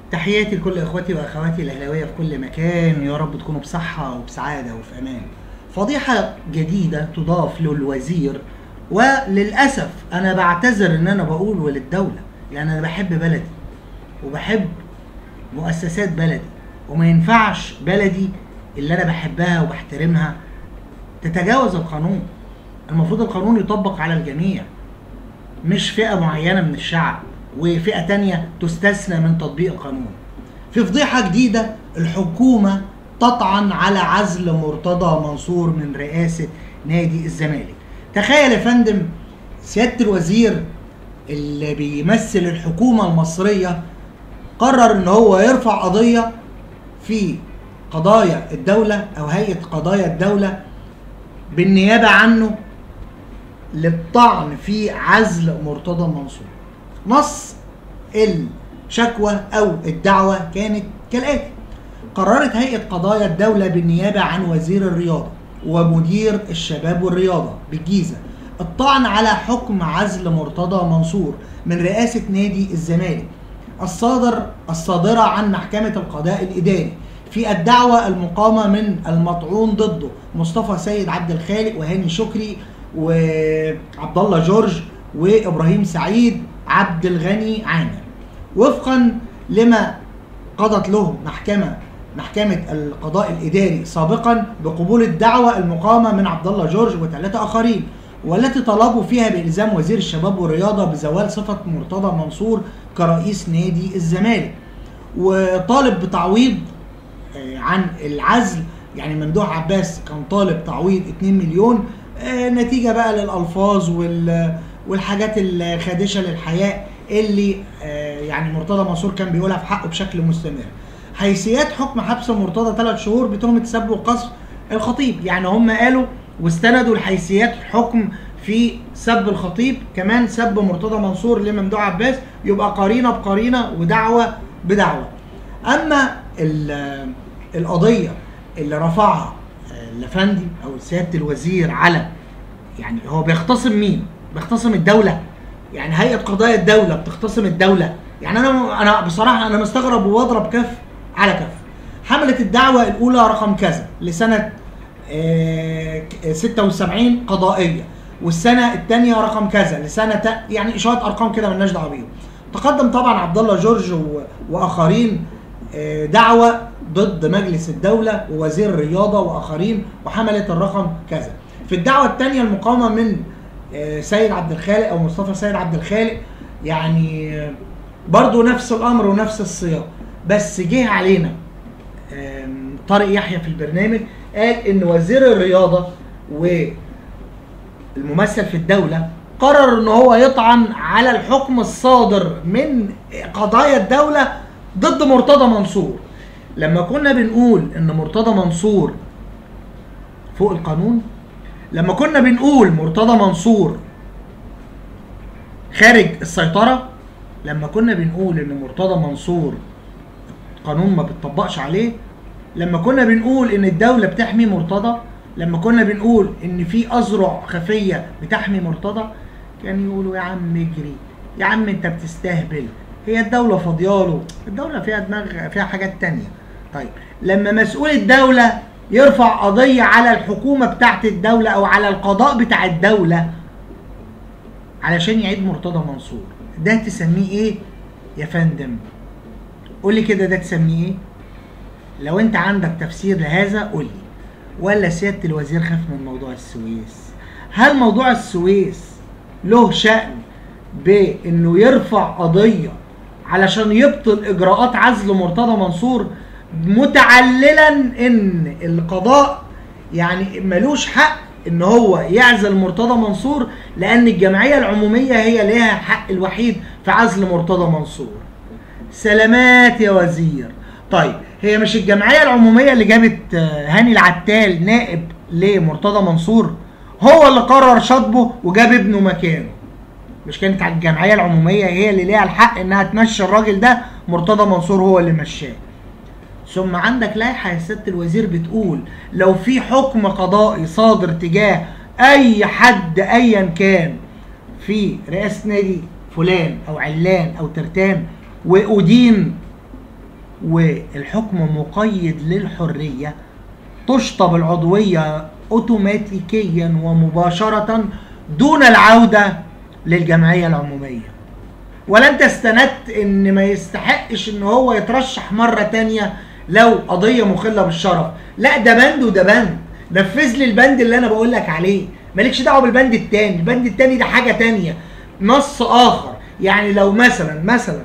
تحياتي لكل اخواتي واخواتي الاهلاويه في كل مكان يا رب تكونوا بصحه وبسعاده وفي امان. فضيحه جديده تضاف للوزير وللاسف انا بعتذر ان انا بقول وللدوله لان انا بحب بلدي وبحب مؤسسات بلدي وما ينفعش بلدي اللي انا بحبها وبحترمها تتجاوز القانون. المفروض القانون يطبق على الجميع مش فئه معينه من الشعب وفئه تانية تستثنى من تطبيق القانون. في فضيحه جديده الحكومه تطعن على عزل مرتضى منصور من رئاسه نادي الزمالك. تخيل يا فندم سياده الوزير اللي بيمثل الحكومه المصريه قرر ان هو يرفع قضيه في قضايا الدوله او هيئه قضايا الدوله بالنيابه عنه للطعن في عزل مرتضى منصور. نص الشكوى او الدعوه كانت كالاتي قررت هيئه قضايا الدوله بالنيابه عن وزير الرياضه ومدير الشباب والرياضه بالجيزه الطعن على حكم عزل مرتضى منصور من رئاسه نادي الزمالك الصادر الصادره عن محكمه القضاء الاداري في الدعوة المقامة من المطعون ضده مصطفى سيد عبد الخالق وهاني شكري وعبد الله جورج وابراهيم سعيد عبد الغني عامر وفقا لما قضت له محكمة محكمة القضاء الإداري سابقا بقبول الدعوة المقامة من عبد الله جورج وثلاثة آخرين والتي طلبوا فيها بإلزام وزير الشباب والرياضة بزوال صفة مرتضى منصور كرئيس نادي الزمالك وطالب بتعويض عن العزل يعني ممدوح عباس كان طالب تعويض 2 مليون نتيجه بقى للالفاظ والحاجات الخادشه للحياء اللي يعني مرتضى منصور كان بيقولها في حقه بشكل مستمر. حيثيات حكم حبس مرتضى ثلاث شهور بتهمه سب وقذف الخطيب يعني هم قالوا واستندوا لحيثيات حكم في سب الخطيب كمان سب مرتضى منصور لممدوح عباس يبقى قرينه بقرينه ودعوه بدعوه. اما القضيه اللي رفعها الافندي او سياده الوزير على يعني هو بيختصم مين؟ بيختصم الدوله يعني هيئه قضايا الدوله بتختصم الدوله يعني انا انا بصراحه انا مستغرب وبضرب كف على كف حملت الدعوه الاولى رقم كذا لسنه 76 قضائيه والسنه الثانيه رقم كذا لسنه يعني شويه ارقام كده مالناش دعوه بيهم تقدم طبعا عبد الله جورج واخرين دعوة ضد مجلس الدولة ووزير الرياضة وآخرين وحملت الرقم كذا في الدعوة الثانية المقامة من سيد عبد الخالق أو مصطفى سيد عبد الخالق يعني برضو نفس الأمر ونفس السياق بس جه علينا طارق يحيى في البرنامج قال إن وزير الرياضة والممثل في الدولة قرر إن هو يطعن على الحكم الصادر من قضايا الدولة ضد مرتضى منصور لما كنا بنقول ان مرتضى منصور فوق القانون لما كنا بنقول مرتضى منصور خارج السيطرة لما كنا بنقول ان مرتضى منصور قانون ما بتطبقش عليه لما كنا بنقول ان الدولة بتحمي مرتضى لما كنا بنقول ان في اذرع خفية بتحمي مرتضى كان يقولوا يا عم اجري يا عم انت بتستهبل هي الدولة فاضياله الدولة فيها دماغ فيها حاجات تانية طيب لما مسؤول الدولة يرفع قضية على الحكومة بتاعت الدولة أو على القضاء بتاع الدولة علشان يعيد مرتضى منصور ده تسميه إيه يا فندم قولي كده ده تسميه إيه لو أنت عندك تفسير لهذا قولي ولا سيادة الوزير خاف من موضوع السويس هل موضوع السويس له شأن بانه يرفع قضيه علشان يبطل اجراءات عزل مرتضى منصور متعللا ان القضاء يعني ملوش حق ان هو يعزل مرتضى منصور لان الجمعيه العموميه هي لها حق الوحيد في عزل مرتضى منصور سلامات يا وزير طيب هي مش الجمعيه العموميه اللي جابت هاني العتال نائب لمرتضى منصور هو اللي قرر شطبه وجاب ابنه مكانه مش كانت على الجمعيه العموميه هي اللي ليها الحق انها تمشي الراجل ده مرتضى منصور هو اللي مشاه ثم عندك لائحه يا سياده الوزير بتقول لو في حكم قضائي صادر تجاه اي حد ايا كان في رئاسه نادي فلان او علان او ترتان وادين والحكم مقيد للحريه تشطب العضويه اوتوماتيكيا ومباشره دون العوده للجمعيه العموميه ولا انت استندت ان ما يستحقش ان هو يترشح مره تانية لو قضيه مخله بالشرف لا ده بند وده بند نفذ لي البند اللي انا بقول لك عليه مالكش دعوه بالبند التاني البند التاني ده حاجه تانية نص اخر يعني لو مثلا مثلا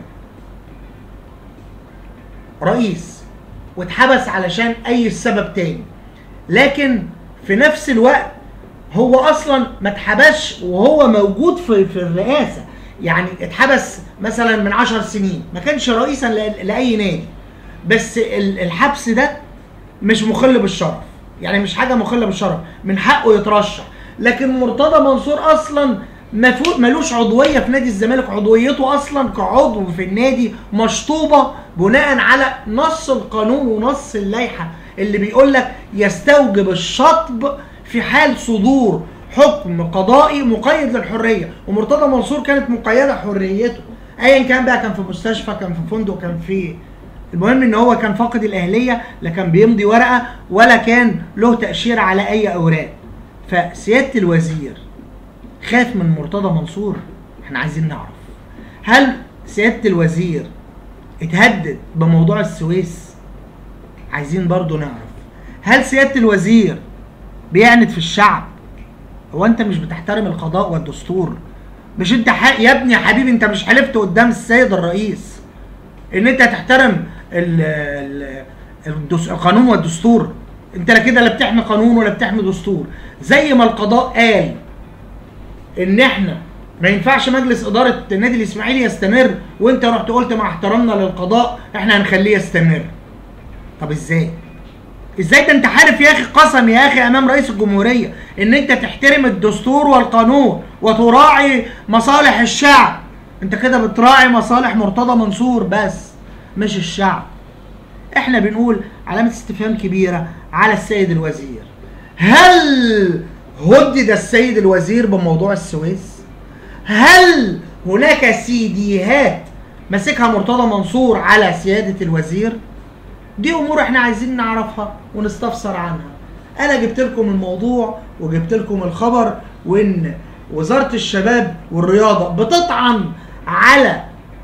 رئيس واتحبس علشان اي سبب تاني لكن في نفس الوقت هو اصلا ما اتحبسش وهو موجود في في الرئاسه يعني اتحبس مثلا من عشر سنين ما كانش رئيسا ل- لاي نادي بس ال- الحبس ده مش مخل بالشرف يعني مش حاجه مخله بالشرف من حقه يترشح لكن مرتضى منصور اصلا مفو- ملوش عضويه في نادي الزمالك عضويته اصلا كعضو في النادي مشطوبه بناء على نص القانون ونص اللائحه اللي بيقول لك يستوجب الشطب في حال صدور حكم قضائي مقيد للحريه ومرتضى منصور كانت مقيده حريته ايا كان بقى كان في مستشفى كان في فندق كان في المهم ان هو كان فاقد الاهليه لا كان بيمضي ورقه ولا كان له تاشيره على اي اوراق فسياده الوزير خاف من مرتضى منصور احنا عايزين نعرف هل سياده الوزير اتهدد بموضوع السويس عايزين برضو نعرف هل سياده الوزير بيعند في الشعب هو انت مش بتحترم القضاء والدستور مش انت ح... يا ابني يا حبيبي انت مش حلفت قدام السيد الرئيس ان انت تحترم ال... ال... الدس... القانون والدستور انت لا كده لا بتحمي قانون ولا بتحمي دستور زي ما القضاء قال ان احنا ما ينفعش مجلس اداره النادي الاسماعيلي يستمر وانت رحت قلت مع احترامنا للقضاء احنا هنخليه يستمر طب ازاي ازاي ده انت حارف يا اخي قسم يا اخي امام رئيس الجمهوريه ان انت تحترم الدستور والقانون وتراعي مصالح الشعب انت كده بتراعي مصالح مرتضى منصور بس مش الشعب احنا بنقول علامه استفهام كبيره على السيد الوزير هل هدد السيد الوزير بموضوع السويس هل هناك سيديهات ماسكها مرتضى منصور على سياده الوزير دي امور احنا عايزين نعرفها ونستفسر عنها انا جبت لكم الموضوع وجبت لكم الخبر وان وزاره الشباب والرياضه بتطعن على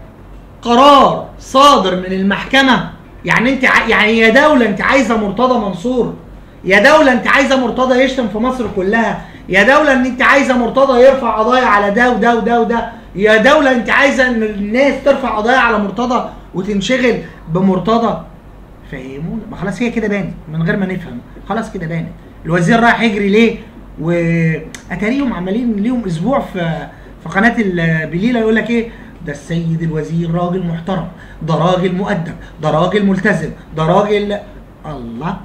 قرار صادر من المحكمه يعني انت ع... يعني يا دوله انت عايزه مرتضى منصور يا دوله انت عايزه مرتضى يشتم في مصر كلها يا دوله ان انت عايزه مرتضى يرفع قضايا على ده وده وده وده يا دوله انت عايزه ان الناس ترفع قضايا على مرتضى وتنشغل بمرتضى فهمونا ما خلاص هي كده بانت من غير ما نفهم خلاص كده بانت الوزير رايح يجري ليه واتاريهم عمالين ليهم اسبوع في في قناه البليله يقول لك ايه ده السيد الوزير راجل محترم ده راجل مؤدب ده راجل ملتزم ده راجل الله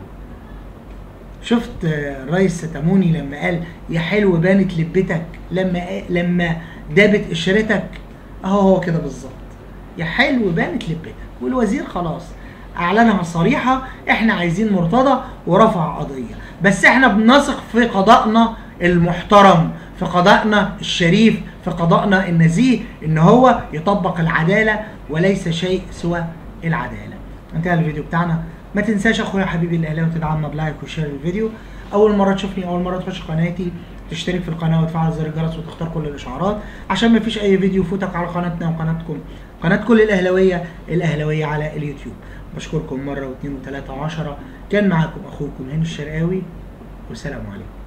شفت الرئيس ستاموني لما قال يا حلو بانت لبتك لما لما دابت قشرتك اهو هو كده بالظبط يا حلو بانت لبتك والوزير خلاص اعلنها صريحه احنا عايزين مرتضى ورفع قضيه بس احنا بنثق في قضائنا المحترم في قضائنا الشريف في قضائنا النزيه ان هو يطبق العداله وليس شيء سوى العداله انتهى الفيديو بتاعنا ما تنساش اخويا حبيبي الاهلاوي تدعمنا بلايك وشير الفيديو اول مره تشوفني اول مره تخش قناتي تشترك في القناه وتفعل زر الجرس وتختار كل الاشعارات عشان ما فيش اي فيديو يفوتك على قناتنا وقناتكم قناه كل الاهلاويه الاهلاويه على اليوتيوب بشكركم مره واثنين وثلاثه وعشره كان معاكم اخوكم هاني الشرقاوي والسلام عليكم